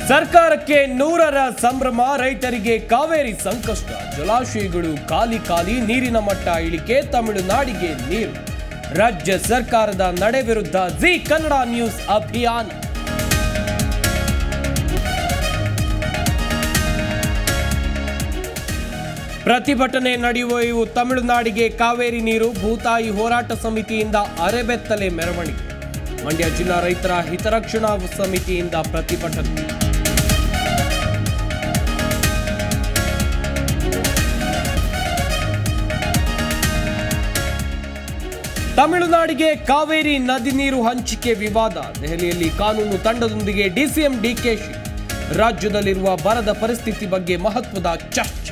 ಸರ್ಕಾರಕ್ಕೆ ನೂರರ ಸಂಭ್ರಮ ರೈತರಿಗೆ ಕಾವೇರಿ ಸಂಕಷ್ಟ ಜಲಾಶಯಗಳು ಖಾಲಿ ಖಾಲಿ ನೀರಿನ ಮಟ್ಟ ಇಳಿಕೆ ತಮಿಳುನಾಡಿಗೆ ನೀರು ರಾಜ್ಯ ಸರ್ಕಾರದ ನಡೆ ವಿರುದ್ಧ ಜಿ ಕನ್ನಡ ನ್ಯೂಸ್ ಅಭಿಯಾನ ಪ್ರತಿಭಟನೆ ನಡೆಯುವ ಇವು ತಮಿಳುನಾಡಿಗೆ ಕಾವೇರಿ ನೀರು ಭೂತಾಯಿ ಹೋರಾಟ ಸಮಿತಿಯಿಂದ ಅರೆಬೆತ್ತಲೆ ಮೆರವಣಿಗೆ ಮಂಡ್ಯ ಜಿಲ್ಲಾ ರೈತರ ಹಿತರಕ್ಷಣಾ ಸಮಿತಿಯಿಂದ ಪ್ರತಿಭಟನೆ ತಮಿಳುನಾಡಿಗೆ ಕಾವೇರಿ ನದಿ ನೀರು ಹಂಚಿಕೆ ವಿವಾದ ದೆಹಲಿಯಲ್ಲಿ ಕಾನೂನು ತಂಡದೊಂದಿಗೆ ಡಿಸಿಎಂ ಡಿಕೆಶಿ ರಾಜ್ಯದಲ್ಲಿರುವ ಬರದ ಪರಿಸ್ಥಿತಿ ಬಗ್ಗೆ ಮಹತ್ವದ ಚರ್ಚೆ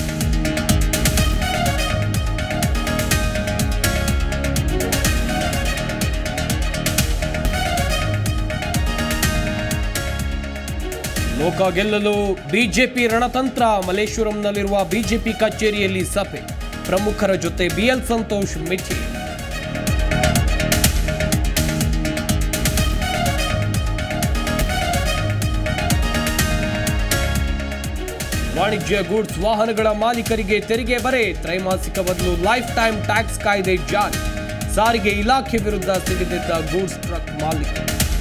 ಲೋಕ ಗೆಲ್ಲಲು ಬಿಜೆಪಿ ರಣತಂತ್ರ ಮಲೇಶ್ವರಂನಲ್ಲಿರುವ ಬಿಜೆಪಿ ಕಚೇರಿಯಲ್ಲಿ ಸಭೆ ಪ್ರಮುಖರ ಜೊತೆ ಬಿಎಲ್ ಸಂತೋಷ್ ಮಿಥಿ ವಾಣಿಜ್ಯ ಗೂಡ್ಸ್ ವಾಹನಗಳ ಮಾಲೀಕರಿಗೆ ತೆರಿಗೆ ಬರೆ ತ್ರೈಮಾಸಿಕ ಬದಲು ಲೈಫ್ ಟೈಮ್ ಟ್ಯಾಕ್ಸ್ ಕಾಯ್ದೆ ಜಾರಿ ಸಾರಿಗೆ ಇಲಾಖೆ ವಿರುದ್ಧ ಸಿಡಿದಿದ್ದ ಗೂಡ್ಸ್ ಟ್ರಕ್ ಮಾಲೀಕ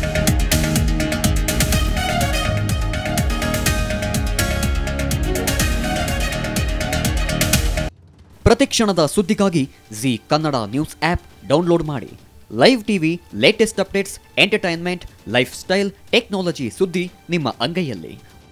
ಪ್ರತಿಕ್ಷಣದ ಸುದ್ದಿಗಾಗಿ Zee Kannada news app download ಮಾಡಿ live TV latest updates entertainment lifestyle technology ಸುದ್ದಿ ನಿಮ್ಮ ಅಂಗೈಯಲ್ಲಿ